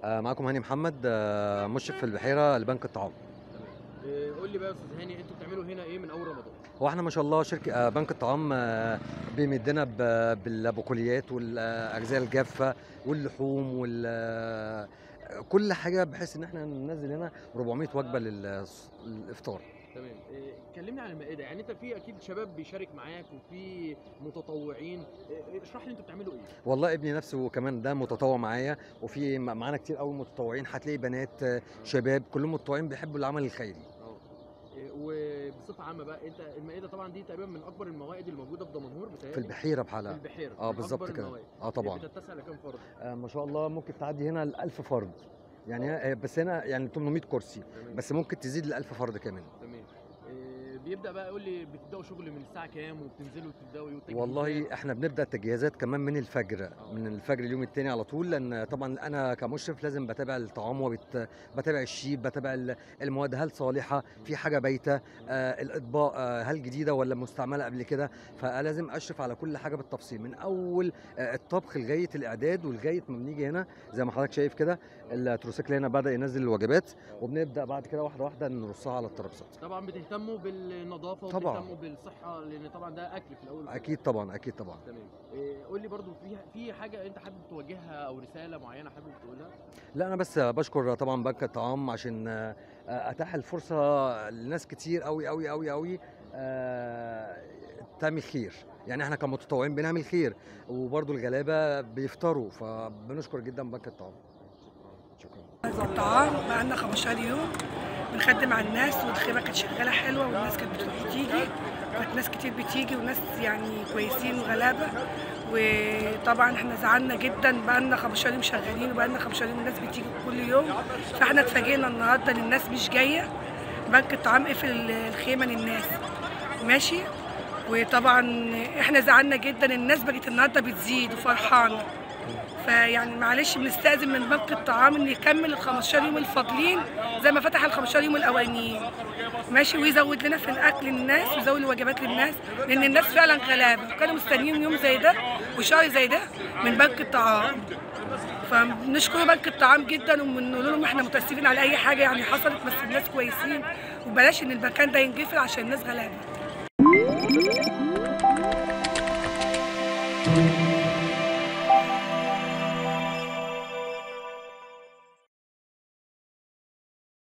آه، معاكم هاني محمد آه، مشرف في البحيره لبنك الطعام إيه، قول لي بقى يا استاذ هاني انتوا بتعملوا هنا ايه من اول رمضان هو احنا ما شاء الله شركه آه، بنك الطعام آه، بيمدنا ب- بالبقوليات والاغذيه الجافه واللحوم وال آه، كل حاجه بحيث ان احنا ننزل هنا 400 وجبه لل- للافطار تمام إيه، كلمني عن المائده يعني انت في اكيد شباب بيشارك معاك وفي متطوعين إيه، اشرح لي انتوا بتعملوا ايه والله ابني نفسه كمان ده متطوع معايا وفي م- معانا كتير قوي متطوعين هتلاقي بنات آه، شباب كلهم متطوعين بيحبوا العمل الخيري اه إيه، وبصفه عامه بقى انت المائده طبعا دي تقريبا من اكبر الموائد الموجوده في دمنهور بتهيألي في البحيره في بحالها البحيره اه من بالظبط أكبر كده الموائد. اه طبعا بتتسع لكام فرد آه ما شاء الله ممكن تعدي هنا ال 1000 فرد يعني هي- بس هنا يعني 800 كرسي تمام بس ممكن تزيد ل 1000 فرد كمان تمام إيه، بيبدا بقى يقول لي بتبداوا شغل من الساعه كام وبتنزلوا تبداوا والتجهيزات؟ والله احنا بنبدا التجهيزات كمان من الفجر آه. من الفجر اليوم التاني على طول لان طبعا انا كمشرف لازم بتابع الطعام وبتابع الشيب بتابع ال- المواد هل صالحه في حاجه بايته آه الاطباق آه هل جديده ولا مستعمله قبل كده فلازم اشرف على كل حاجه بالتفصيل من اول آه الطبخ لغايه الاعداد ولغايه ما بنيجي هنا زي ما حضرتك شايف كده التروسيكل هنا بدا ينزل الوجبات وبنبدا بعد كده واحده واحده نرصها على الترابيزات طبعا بتهتموا بالنظافه طبعاً. وبتهتموا بالصحه لان طبعا ده اكل في الاول والآخر. اكيد طبعا اكيد طبعا تمام إيه، قول لي برضو في في حاجه انت حابب توجهها او رساله معينه حابب تقولها لا انا بس بشكر طبعا بنك الطعام عشان آه، اتاح الفرصه لناس كتير قوي قوي قوي قوي آه، تعمل خير يعني احنا كمتطوعين بنعمل خير وبرضو الغلابه بيفطروا فبنشكر جدا بنك الطعام شكرا الطعام بقالنا 15 يوم بنخدم على الناس والخيمه كانت شغاله حلوه والناس كانت بتروح وتيجي كانت ناس كتير بتيجي وناس يعني كويسين وغلابه وطبعا احنا زعلنا جدا بقالنا 15 يوم شغالين وبقالنا 15 يوم الناس بتيجي كل يوم فاحنا اتفاجئنا النهارده ان الناس مش جايه بنك الطعام قفل الخيمه للناس ماشي وطبعا احنا زعلنا جدا الناس بقت النهارده بتزيد وفرحانه فيعني معلش بنستأذن من بنك الطعام ان يكمل ال 15 يوم الفاضلين زي ما فتح ال 15 يوم الاولانيين ماشي ويزود لنا في الاكل للناس ويزود الوجبات للناس لان الناس فعلا غلابه كانوا مستنيين يوم زي ده وشهر زي ده من بنك الطعام فبنشكر بنك الطعام جدا وبنقول لهم احنا متاسفين على اي حاجه يعني حصلت بس الناس كويسين وبلاش ان المكان ده ينقفل عشان الناس غلابه